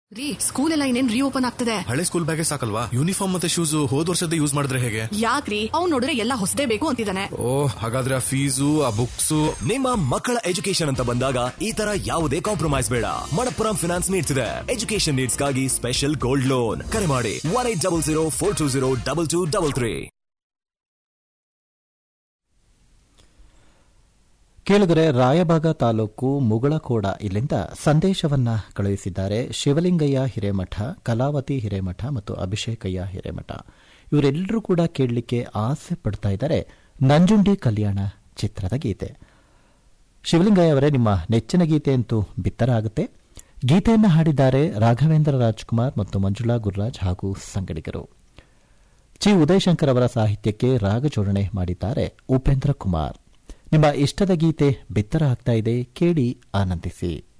ರೀ ಸ್ಕೂಲ್ ಎಲ್ಲ ಇನ್ನೇನ್ ರೀಓಪನ್ ಆಗ್ತದೆ ಹಳೆ ಸ್ಕೂಲ್ ಬ್ಯಾಗೇ ಸಾಕಲ್ವಾ ಯೂನಿಫಾರ್ಮ್ ಮತ್ತೆ ಶೂಸ್ ಹೋದ್ ವರ್ಷದ ಯೂಸ್ ಮಾಡಿದ್ರೆ ಹೇಗೆ ಯಾಕ್ರಿ ಅವ್ನ್ ನೋಡಿದ್ರೆ ಎಲ್ಲ ಹೊಸದೇ ಬೇಕು ಅಂತಿದ್ದಾನೆ ಓ ಹಾಗಾದ್ರೆ ಆ ಫೀಸು ಆ ಬುಕ್ಸು ನಿಮ್ಮ ಮಕ್ಕಳ ಎಜುಕೇಶನ್ ಅಂತ ಬಂದಾಗ ಈ ತರ ಯಾವುದೇ ಕಾಂಪ್ರಮೈಸ್ ಬೇಡ ಮಣಪ್ಪುರಂ ಫಿನಾನ್ಸ್ ನೀಡ್ಸ್ ಇದೆ ಎಜುಕೇಶನ್ ನೀಡ್ಸ್ ಗಾಗಿ ಸ್ಪೆಷಲ್ ಗೋಲ್ಡ್ ಲೋನ್ ಕರೆ ಮಾಡಿ one eight double zero four two zero double two double three ಕೇಳಿದರೆ ರಾಯಬಾಗ ತಾಲೂಕು ಮುಗಳಕೋಡ ಇಲ್ಲಿಂದ ಸಂದೇಶವನ್ನ ಕಳುಹಿಸಿದ್ದಾರೆ ಶಿವಲಿಂಗಯ್ಯ ಹಿರೇಮಠ ಕಲಾವತಿ ಹಿರೇಮಠ ಮತ್ತು ಅಭಿಷೇಕಯ್ಯ ಹಿರೇಮಠ ಇವರೆಲ್ಲರೂ ಕೂಡ ಕೇಳಲಿಕ್ಕೆ ಆಸೆ ಪಡ್ತಾ ಇದ್ದಾರೆ ನಂಜುಂಡಿ ಕಲ್ಯಾಣ ಚಿತ್ರದ ಗೀತೆ ಶಿವಲಿಂಗಯ್ಯ ಅವರೇ ನಿಮ್ಮ ನೆಚ್ಚಿನ ಗೀತೆ ಅಂತೂ ಬಿತ್ತರ ಆಗುತ್ತೆ ಗೀತೆಯನ್ನು ಹಾಡಿದ್ದಾರೆ ರಾಘವೇಂದ್ರ ರಾಜ್ಕುಮಾರ್ ಮತ್ತು ಮಂಜುಳಾ ಗುರುರಾಜ್ ಹಾಗೂ ಸಂಗಡಿಗರು ಚಿ ಉದಯಶಂಕರ್ ಅವರ ಸಾಹಿತ್ಯಕ್ಕೆ ರಾಗ ಜೋಡಣೆ ಮಾಡಿದ್ದಾರೆ ಉಪೇಂದ್ರ ಕುಮಾರ್ ನಿಮ್ಮ ಇಷ್ಟದ ಗೀತೆ ಬಿತ್ತರ ಆಗ್ತಾ ಇದೆ ಕೇಳಿ ಆನಂದಿಸಿ